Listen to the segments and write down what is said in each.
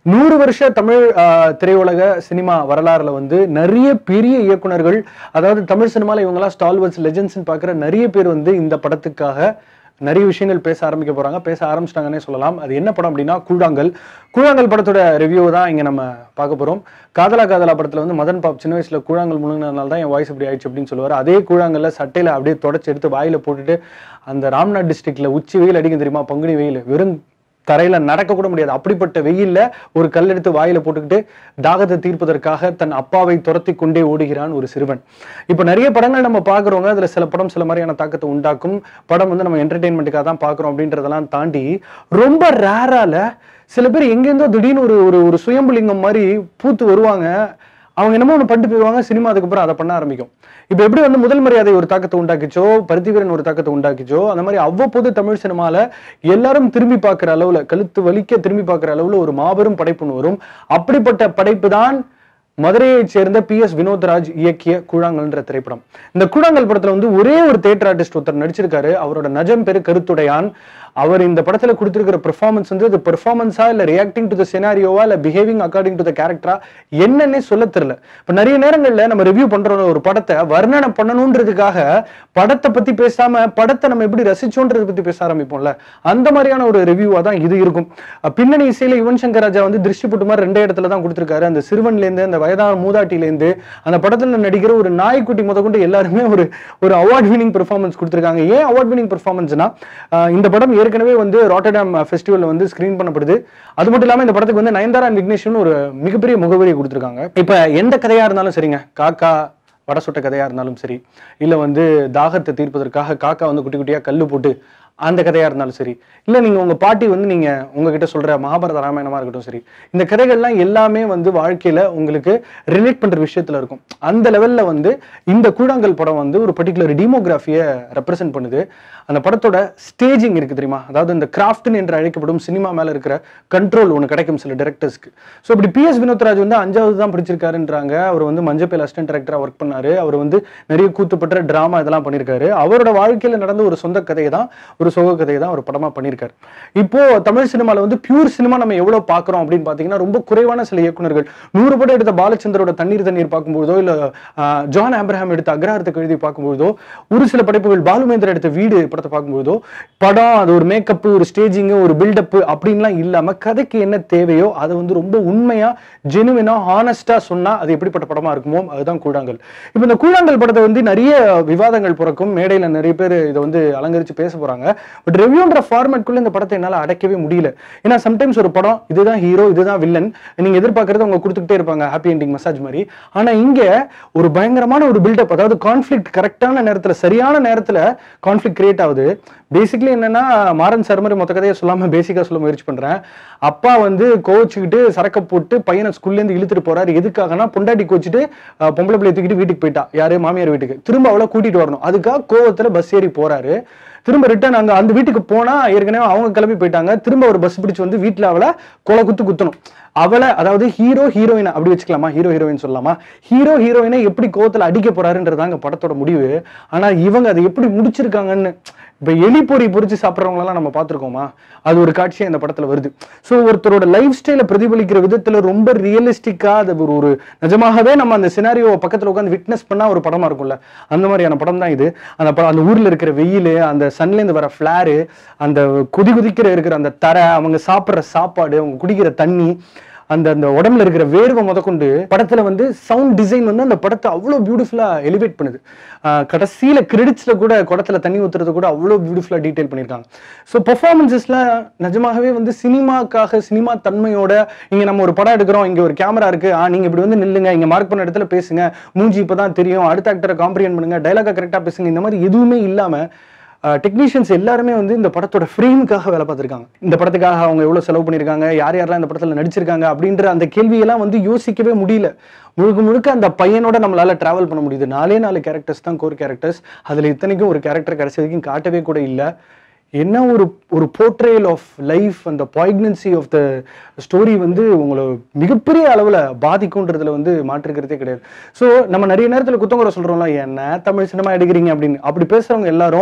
நூறு வருஷ தமிழ் ஆஹ், திரையுலக சினிமா வரலாறுல வந்து நிறைய பெரிய இயக்குனர்கள் அதாவது தமிழ் சினிமால இவங்கெல்லாம் ஸ்டால்வர்ஸ் லெஜெண்ட்ஸ்னு பார்க்குற நிறைய பேர் வந்து இந்த படத்துக்காக நிறைய விஷயங்கள் பேச ஆரம்பிக்க போறாங்க பேச ஆரம்பிச்சிட்டாங்கன்னே சொல்லலாம் அது என்ன படம் அப்படின்னா கூழாங்கல் கூழாங்கல் படத்தோட ரிவ்யூ தான் இங்க நம்ம பார்க்க போறோம் காதலா காதலா படத்துல வந்து மதன் பாப் சின்ன வயசுல கூழாங்கல் முழுங்கினதுனால தான் என் வாய்ஸ் இப்படி ஆயிடுச்சு அப்படின்னு சொல்லுவார் அதே கூழாங்கல்ல சட்டையில அப்படியே தொடச்சி எடுத்து வாயில போட்டுட்டு அந்த ராம்நாத் டிஸ்ட்ரிக்ட்ல உச்சி வெயில் அடிக்கும் தெரியுமா பங்குனி வெயில் வெறும் தரையில நடக்க கூட முடியாது அப்படிப்பட்ட வெயில்ல ஒரு கல் எடுத்து வாயில போட்டுக்கிட்டு தாகத்தை தீர்ப்பதற்காக தன் அப்பாவை துரத்தி கொண்டே ஓடுகிறான் ஒரு சிறுவன் இப்ப நிறைய படங்கள் நம்ம பாக்குறோங்க அதுல சில படம் சில மாதிரியான தாக்கத்தை உண்டாக்கும் படம் வந்து நம்ம என்டர்டைன்மெண்ட்டுக்காக தான் பாக்குறோம் அப்படின்றதெல்லாம் தாண்டி ரொம்ப ரேரால சில பேர் எங்கேருந்தோ திடீர்னு ஒரு ஒரு ஒரு சுயம்புலிங்கம் மாதிரி பூத்து வருவாங்க அவங்க என்னமோ ஒன்று பண்ணிட்டு போயிடுவாங்க சினிமா அதுக்கப்புறம் அதை பண்ண ஆரம்பிக்கும் இப்போ எப்படி வந்து முதல் மரியாதை ஒரு தாக்கத்தை உண்டாக்கிச்சோ பருத்திவீரன் ஒரு தாக்கத்தை உண்டாக்கிச்சோ அந்த மாதிரி அவ்வப்போது தமிழ் சினிமால எல்லாரும் திரும்பி பார்க்குற அளவுல கழுத்து வலிக்க திரும்பி பார்க்குற அளவுல ஒரு மாபெரும் படைப்புன்னு வரும் அப்படிப்பட்ட படைப்பு தான் மதுரையைச் சேர்ந்த பி எஸ் வினோத்ராஜ் இயக்கிய கூழாங்கல்ன்ற திரைப்படம் இந்த கூழாங்கல் படத்துல வந்து ஒரே ஒரு தேட்டர் ஆர்டிஸ்ட் ஒருத்தர் நடிச்சிருக்காரு அவரோட நஜம் பேரு கருத்துடையான் அவர் இந்த படத்துல கொடுத்திருக்கிற பெர்ஃபார்மன்ஸ் வந்து அது பெர்ஃபார்மன்ஸா இல்ல ரியாக்டிங் டு த சினாரியோவா இல்ல பிஹேவிங் அக்கார்டிங் டு த கேரக்டரா என்னன்னே சொல்ல தெரியல இப்ப நிறைய நேரங்கள்ல நம்ம ரிவ்யூ பண்றோம் ஒரு படத்தை வர்ணனை பண்ணணுன்றதுக்காக படத்தை பத்தி பேசாம படத்தை நம்ம எப்படி ரசிச்சோன்றதை பத்தி பேச ஆரம்பிப்போம்ல அந்த மாதிரியான ஒரு ரிவ்யூவா தான் இது இருக்கும் அஹ் பின்னணி இசையில யுவன் சங்கர் ராஜா வந்து திருஷ்டி புட்டு மாதிரி ரெண்டே இடத்துல தான் கொடுத்திருக்காரு அந்த சிறுவன்ல இருந்து அந்த வயதான மூதாட்டில இருந்து அந்த படத்துல நடிக்கிற ஒரு நாய்க்குட்டி முதற்கொண்டு எல்லாருமே ஒரு ஒரு அவார்ட் வினிங் பெர்ஃபார்மன்ஸ் கொடுத்திருக்காங்க ஏன் அவார்ட் வினிங் பெர்ஃபார்மன்ஸ்னா இந்த படம் ஏற்கனவே வந்து ராட்டர்டாம் ஃபெஸ்டிவல்ல வந்து ஸ்கிரீன் பண்ணப்படுது அது மட்டும் இல்லாம இந்த படத்துக்கு வந்து நயன்தாரா விக்னேஷன் ஒரு மிகப்பெரிய முகவரியை கொடுத்திருக்காங்க இப்ப எந்த கதையா இருந்தாலும் சரிங்க காக்கா வடை சுட்ட கதையா இருந்தாலும் சரி இல்ல வந்து தாகத்தை தீர்ப்பதற்காக காக்கா வந்து குட்டி குட்டியா கல்லு போட்டு அந்த கதையா இருந்தாலும் சரி இல்ல நீங்க உங்க பாட்டி வந்து நீங்க உங்ககிட்ட சொல்ற மகாபாரத ராமாயணமா இருக்கட்டும் சரி இந்த கதைகள்லாம் எல்லாமே வந்து வாழ்க்கையில உங்களுக்கு ரிலேட் பண்ற விஷயத்துல இருக்கும் அந்த லெவல்ல வந்து இந்த கூழாங்கல் படம் வந்து ஒரு பர்டிகுலர் டீமோகிராஃபியை ரெப்ரசென்ட் பண்ணுது அந்த படத்தோட ஸ்டேஜிங் இருக்கு தெரியுமா அதாவது இந்த கிராஃப்ட்னு என்று அழைக்கப்படும் சினிமா மேல இருக்கிற கண்ட்ரோல் ஒன்று கிடைக்கும் சில டேரக்டர்ஸ்க்கு ஸோ இப்படி பி எஸ் வினோத்ராஜ் வந்து அஞ்சாவது தான் பிடிச்சிருக்காருன்றாங்க அவர் வந்து மஞ்சப்பேல் அசிஸ்டன்ட் டேரக்டரா ஒர்க் பண்ணாரு அவர் வந்து நிறைய கூத்துப்பட்ட டிராமா இதெல்லாம் பண்ணியிருக்காரு அவரோட வாழ்க்கையில நடந்த ஒரு சொந்த கதையை தான் ஒரு சோக கதையை தான் ஒரு படமா பண்ணியிருக்காரு இப்போ தமிழ் சினிமால வந்து பியூர் சினிமா நம்ம எவ்வளவு பாக்குறோம் அப்படின்னு பாத்தீங்கன்னா ரொம்ப குறைவான சில இயக்குனர்கள் நூறு படம் எடுத்த பாலச்சந்தரோட தண்ணீர் தண்ணீர் பார்க்கும்போதோ இல்ல ஆஹ், ஜான் ஆப்ரஹாம் எடுத்த அக்ரஹாரத்துக்கு எழுதி பார்க்கும்போதோ ஒரு சில படைப்புகள் பாலுமேந்திரா எடுத்த வீடு படத்தை பார்க்கும்போதோ படம் அது ஒரு மேக்கப் ஒரு ஸ்டேஜிங் ஒரு பில்டப் அப்படின்லாம் இல்லாம கதைக்கு என்ன தேவையோ அதை வந்து ரொம்ப உண்மையா ஜெனுவினா ஹானஸ்டா சொன்னா அது எப்படிப்பட்ட படமா இருக்குமோ அதுதான் கூழாங்கல் இப்போ இந்த கூழாங்கல் படத்தை வந்து நிறைய விவாதங்கள் பிறக்கும் மேடையில நிறைய பேர் இதை வந்து அலங்கரிச்சு பேச போறாங்க பட் ரிவ்யூன்ற ஃபார்மேட்குள்ள இந்த படத்தை என்னால அடைக்கவே முடியல ஏன்னா சம்டைம்ஸ் ஒரு படம் இதுதான் ஹீரோ இதுதான் வில்லன் நீங்க எதிர்பார்க்கறது அவங்க கொடுத்துக்கிட்டே இருப்பாங்க ஹாப்பி எண்டிங் மசாஜ் மாதிரி ஆனா இங்க ஒரு பயங்கரமான ஒரு பில்டப் அதாவது கான்ஃபிளிக் கரெக்டான நேரத்துல சரியான நேரத்துல கான்ஃபிளிக் கிரியேட் ஆகுது பேசிக்கலி என்னன்னா மாறன் சார் மாதிரி மொத்த கதையை சொல்லாம பேசிக்கா சொல்ல முயற்சி பண்றேன் அப்பா வந்து கோச்சிக்கிட்டு சரக்க போட்டு பையனை ஸ்கூல்ல இருந்து இழுத்துட்டு போறாரு எதுக்காகனா பொண்டாட்டி கோச்சிட்டு அஹ், பொம்பளை பிள்ளை தூக்கிட்டு வீட்டுக்கு போயிட்டா யாரு மாமியார் வீட்டுக்கு திரும்ப அவளை கூட்டிட்டு வரணும் அதுக்காக கோவத்துல பஸ் ஏறி போறாரு திரும்ப ரிட்டர்ன் அங்க அந்த வீட்டுக்கு போனா ஏற்கனவே அவங்க கிளம்பி போயிட்டாங்க திரும்ப ஒரு பஸ் பிடிச்சு வந்து வீட்டுல அவளை கொலை குத்து குத்தணும் அவளை அதாவது ஹீரோ ஹீரோயின் அப்படி வச்சுக்கலாமா ஹீரோ ஹீரோயின் சொல்லலாமா ஹீரோ ஹீரோயினை எப்படி கோவத்துல அடிக்க போறாருன்றதாங்க படத்தோட முடிவு ஆனா இவங்க அதை எப்படி முடிச்சிருக்காங்கன்னு இப்ப எலி பொறி பொறிச்சு சாப்பிட்றவங்களெல்லாம் நம்ம பார்த்திருக்கோமா அது ஒரு காட்சியா இந்த படத்துல வருது ஸோ ஒருத்தரோட லைஃப் ஸ்டைலை பிரதிபலிக்கிற விதத்துல ரொம்ப ரியலிஸ்டிக்கா அது ஒரு ஒரு நிஜமாகவே நம்ம அந்த சினாரியோ பக்கத்துல உட்காந்து விட்னஸ் பண்ணா ஒரு படமா இருக்கும்ல அந்த மாதிரியான படம் தான் இது அந்த படம் அந்த ஊர்ல இருக்கிற வெயில் அந்த சன்ல இருந்து வர ஃபிளாரு அந்த குதி குதிக்கிற இருக்கிற அந்த தரை அவங்க சாப்பிட்ற சாப்பாடு அவங்க குடிக்கிற தண்ணி அந்த அந்த உடம்புல இருக்கிற வேர்வை முதற்கொண்டு படத்துல வந்து சவுண்ட் டிசைன் வந்து அந்த படத்தை அவ்வளோ பியூட்டிஃபுல்லா எலிவேட் பண்ணுது ஆஹ் கடைசியில கிரெடிட்ஸ்ல கூட குடத்துல தண்ணி ஊத்துறது கூட அவ்வளோ பியூட்டிஃபுல்லா டீடைல் பண்ணியிருக்காங்க ஸோ பெர்ஃபார்மன்சஸ்ல நிஜமாகவே வந்து சினிமாக்காக சினிமா தன்மையோட இங்க நம்ம ஒரு படம் எடுக்கிறோம் இங்க ஒரு கேமரா இருக்கு ஆ நீங்க இப்படி வந்து நில்லுங்க இங்க மார்க் பண்ண இடத்துல பேசுங்க மூஞ்சி இப்பதான் தெரியும் அடுத்த ஆக்டரை காம்ப்ரியன் பண்ணுங்க டைலாக கரெக்டா பேசுங்க இந்த மாதிரி எதுவுமே இல்லாம டெக்னீஷியன்ஸ் எல்லாருமே வந்து இந்த படத்தோட ஃப்ரேமுக்காக வேலை பார்த்துருக்காங்க இந்த படத்துக்காக அவங்க எவ்வளவு செலவு பண்ணியிருக்காங்க யார் யாரெல்லாம் இந்த படத்துல நடிச்சிருக்காங்க அப்படின்ற அந்த கேள்வியெல்லாம் வந்து யோசிக்கவே முடியல முழுக்க முழுக்க அந்த பையனோட நம்மளால டிராவல் பண்ண முடியுது நாலே நாலு கேரக்டர்ஸ் தான் கோர் கேரக்டர்ஸ் அதுல இத்தனைக்கும் ஒரு கேரக்டர் கடைசி வரைக்கும் காட்டவே கூட இல்லை என்ன ஒரு ஒரு போர்ட்ரேல் ஆஃப் லைஃப் அந்த பாய்க்னன்சி ஆஃப் த ஸ்டோரி வந்து உங்களை மிகப்பெரிய அளவில் பாதிக்கும்ன்றதுல வந்து மாற்றுக்கிறதே கிடையாது ஸோ நம்ம நிறைய நேரத்தில் குத்தங்குறை சொல்கிறோம்ல என்ன தமிழ் சினிமா எடுக்கிறீங்க அப்படின்னு அப்படி பேசுகிறவங்க எல்லாரும்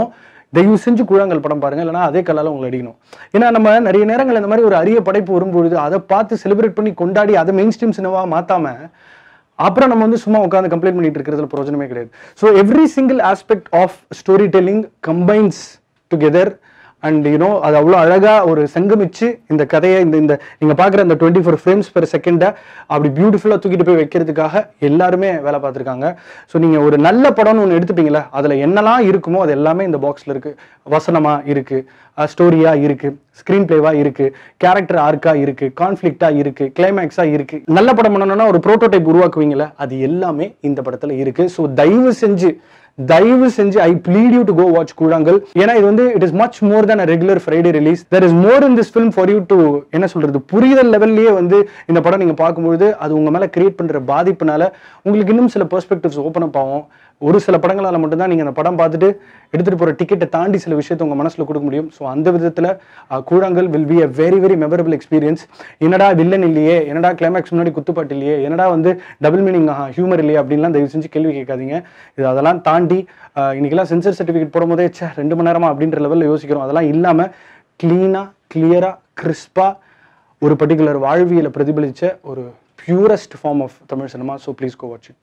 தயவு செஞ்சு கூழாங்கல் படம் பாருங்க இல்லைனா அதே கல்லால உங்களை அடிக்கணும் ஏன்னா நம்ம நிறைய நேரங்கள் இந்த மாதிரி ஒரு அரிய படைப்பு வரும்பொழுது அதை பார்த்து செலிப்ரேட் பண்ணி கொண்டாடி அதை மெயின் ஸ்ட்ரீம் சினிமா மாத்தாம அப்புறம் நம்ம வந்து சும்மா உட்காந்து கம்ப்ளைண்ட் பண்ணிட்டு இருக்கிறதுல பிரயோஜனமே கிடையாது so every single aspect of story telling combines together and you know அது அவ்வளோ அழகா ஒரு சங்கமிச்சு இந்த கதையை இந்த இந்த நீங்க பார்க்குற அந்த டுவெண்ட்டி ஃபோர் ஃப்ரேம்ஸ் பெர் செகண்டை அப்படி பியூட்டிஃபுல்லாக தூக்கிட்டு போய் வைக்கிறதுக்காக எல்லாருமே வேலை பார்த்துருக்காங்க ஸோ நீங்க ஒரு நல்ல படம்னு ஒன்று எடுத்துப்பீங்களா அதுல என்னெல்லாம் இருக்குமோ அது எல்லாமே இந்த பாக்ஸ்ல இருக்கு வசனமா இருக்கு ஸ்டோரியா இருக்கு ஸ்க்ரீன் பிளேவா இருக்கு கேரக்டர் ஆர்க்கா இருக்கு கான்ஃபிளிக்டா இருக்கு கிளைமேக்ஸா இருக்கு நல்ல படம் பண்ணணும்னா ஒரு ப்ரோட்டோடைப் உருவாக்குவீங்களா அது எல்லாமே இந்த படத்துல இருக்கு ஸோ தயவு செஞ்சு தயவு செஞ்சு I plead you to go watch Koozhangal ஏன்னா இது வந்து it is much more than a regular Friday release there is more in this film for you to என்ன சொல்றது புரிதல் லெவல்லையே வந்து இந்த படம் நீங்க பார்க்கும்பொழுது அது உங்க மேல கிரியேட் பண்ற பாதிப்புனால உங்களுக்கு இன்னும் சில பெர்ஸ்பெக்டிவ்ஸ் ஓப்பன் அப் ஆகும் ஒரு சில படங்களால மட்டும்தான் நீங்க அந்த படம் பார்த்துட்டு எடுத்துட்டு போற டிக்கெட்டை தாண்டி சில விஷயத்தை உங்க மனசுல கொடுக்க முடியும் ஸோ அந்த விதத்துல ah, Koozhangal will be a very very memorable experience என்னடா வில்லன் இல்லையே என்னடா கிளைமேக்ஸ் முன்னாடி குத்துப்பாட்டு இல்லையே என்னடா வந்து டபுள் மீனிங் ஹியூமர் இல்லையே அப்படின்லாம் தயவு செஞ்சு கேள்வி கேட்காதீங்க இது அதெல்லாம் தாண்டி அஹ், இன்னைக்கெல்லாம் சென்சர் சர்டிஃபிகேட் போடும்போதே ச்சே ரெண்டு மணி நேரமா அப்படின்ற லெவலில் யோசிக்கிறோம் அதெல்லாம் இல்லாம கிளீனா கிளியரா கிறிஸ்பா ஒரு பர்டிகுலர் வாழ்வியலை பிரதிபலிச்ச ஒரு purest form of Tamil cinema so please go watch it